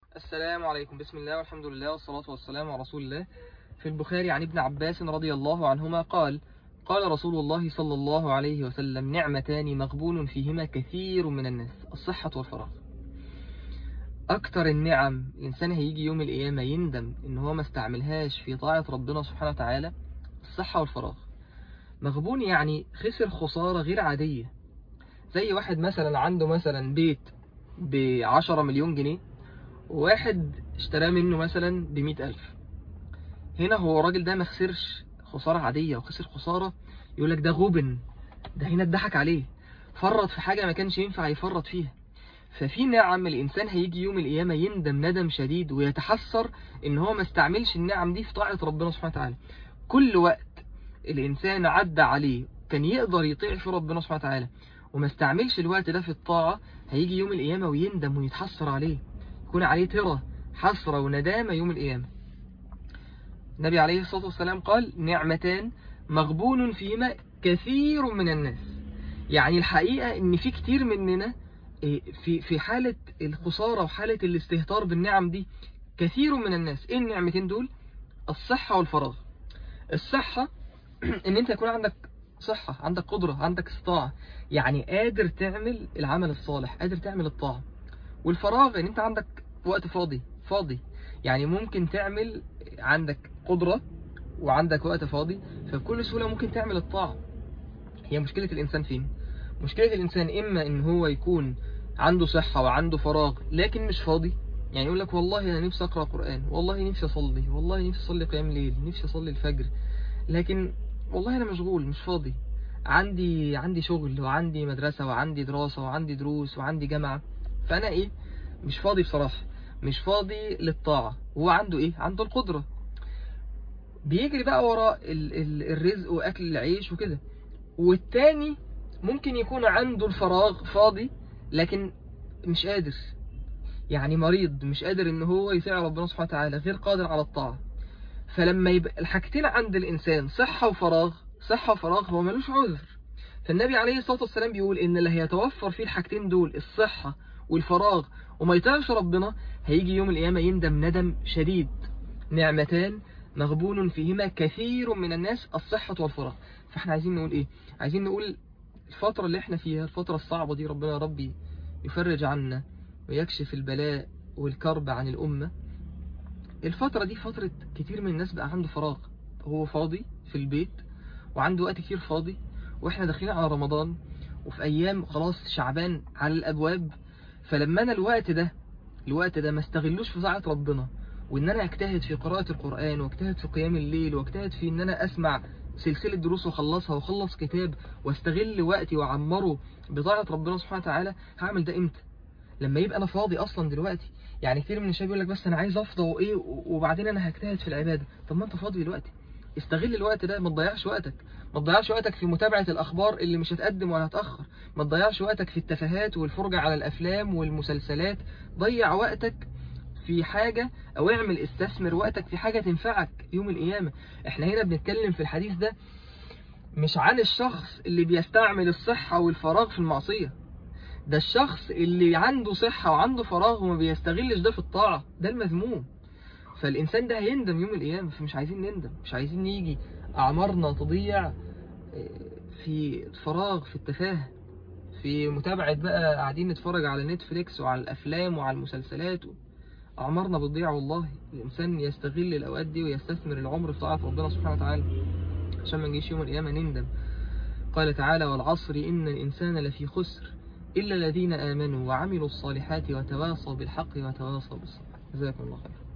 السلام عليكم بسم الله والحمد لله والصلاة والسلام على رسول الله في البخاري عن ابن عباس رضي الله عنهما قال قال رسول الله صلى الله عليه وسلم نعمتان مغبون فيهما كثير من الناس الصحة والفراغ أكتر النعم الإنسان هيجي يوم القيامة يندم إن هو ما استعملهاش في طاعة ربنا سبحانه وتعالى الصحة والفراغ مغبون يعني خسر خسارة غير عادية زي واحد مثلا عنده مثلا بيت بعشرة مليون جنيه وواحد اشتراه منه مثلا بمئة ألف هنا هو الراجل ده ما خسرش خسارة عادية وخسر خسارة يقول لك ده غبن ده هنا اتضحك عليه فرط في حاجة ما كانش ينفع يفرط فيها ففي نعم الإنسان هيجي يوم القيامة يندم ندم شديد ويتحسر إن هو ما استعملش النعم دي في طاعة ربنا سبحانه وتعالى كل وقت الإنسان عدى عليه كان يقدر يطيع في ربنا سبحانه وتعالى وما استعملش الوقت ده في الطاعة هيجي يوم القيامة ويندم ويتحسر عليه يكون عليه ترى حسرة وندامة يوم القيامة النبي عليه الصلاة والسلام قال نعمتان مغبون فيهما كثير من الناس يعني الحقيقة ان في كتير مننا في في حالة الخسارة وحالة الاستهتار بالنعم دي كثير من الناس ايه النعمتين دول الصحة والفراغ الصحة ان انت يكون عندك صحة عندك قدرة عندك استطاعة يعني قادر تعمل العمل الصالح قادر تعمل الطاعة والفراغ ان انت عندك وقت فاضي فاضي يعني ممكن تعمل عندك قدرة وعندك وقت فاضي فبكل سهولة ممكن تعمل الطاعة هي مشكلة الإنسان فين؟ مشكلة الإنسان إما إن هو يكون عنده صحة وعنده فراغ لكن مش فاضي يعني يقول لك والله أنا نفسي أقرأ قرآن والله نفسي أصلي والله نفسي أصلي قيام ليل نفسي أصلي الفجر لكن والله أنا مشغول مش فاضي عندي عندي شغل وعندي مدرسة وعندي دراسة وعندي دروس وعندي جامعة فأنا إيه مش فاضي بصراحة مش فاضي للطاعة هو عنده إيه عنده القدرة بيجري بقى وراء ال ال الرزق وأكل العيش وكده والتاني ممكن يكون عنده الفراغ فاضي لكن مش قادر يعني مريض مش قادر ان هو يطيع ربنا سبحانه وتعالى غير قادر على الطاعة فلما يبقى الحاجتين عند الإنسان صحة وفراغ صحة وفراغ هو ملوش عذر فالنبي عليه الصلاة والسلام بيقول إن اللي هيتوفر فيه الحاجتين دول الصحة والفراغ وما يطيعش ربنا هيجي يوم القيامة يندم ندم شديد نعمتان مغبون فيهما كثير من الناس الصحة والفراغ فاحنا عايزين نقول ايه عايزين نقول الفترة اللي احنا فيها الفترة الصعبة دي ربنا ربي يفرج عنا ويكشف البلاء والكرب عن الأمة الفترة دي فترة كتير من الناس بقى عنده فراغ هو فاضي في البيت وعنده وقت كتير فاضي واحنا داخلين على رمضان وفي ايام خلاص شعبان على الابواب فلما انا الوقت ده الوقت ده ما استغلوش في طاعة ربنا وان انا اجتهد في قراءة القرآن واجتهد في قيام الليل واجتهد في ان انا اسمع سلسلة دروس واخلصها واخلص كتاب واستغل وقتي واعمره بطاعة ربنا سبحانه وتعالى هعمل ده امتى لما يبقى انا فاضي اصلا دلوقتي يعني كتير من الشباب يقول لك بس انا عايز افضى وايه وبعدين انا هجتهد في العبادة طب ما انت فاضي دلوقتي استغل الوقت ده ما تضيعش وقتك ما تضيعش وقتك في متابعة الأخبار اللي مش هتقدم ولا هتأخر ما تضيعش وقتك في التفاهات والفرجة على الأفلام والمسلسلات ضيع وقتك في حاجة أو اعمل استثمر وقتك في حاجة تنفعك يوم القيامة احنا هنا بنتكلم في الحديث ده مش عن الشخص اللي بيستعمل الصحة والفراغ في المعصية ده الشخص اللي عنده صحة وعنده فراغ وما بيستغلش ده في الطاعة ده المذموم فالإنسان ده هيندم يوم القيامة فمش عايزين نندم مش عايزين نيجي أعمارنا تضيع في فراغ في التفاهة في متابعة بقى قاعدين نتفرج على نتفليكس وعلى الأفلام وعلى المسلسلات أعمارنا بتضيع والله الإنسان يستغل الأوقات دي ويستثمر العمر في طاعة ربنا سبحانه وتعالى عشان ما نجيش يوم القيامة نندم قال تعالى والعصر إن الإنسان لفي خسر إلا الذين آمنوا وعملوا الصالحات وتواصوا بالحق وتواصوا بالصبر جزاكم الله خير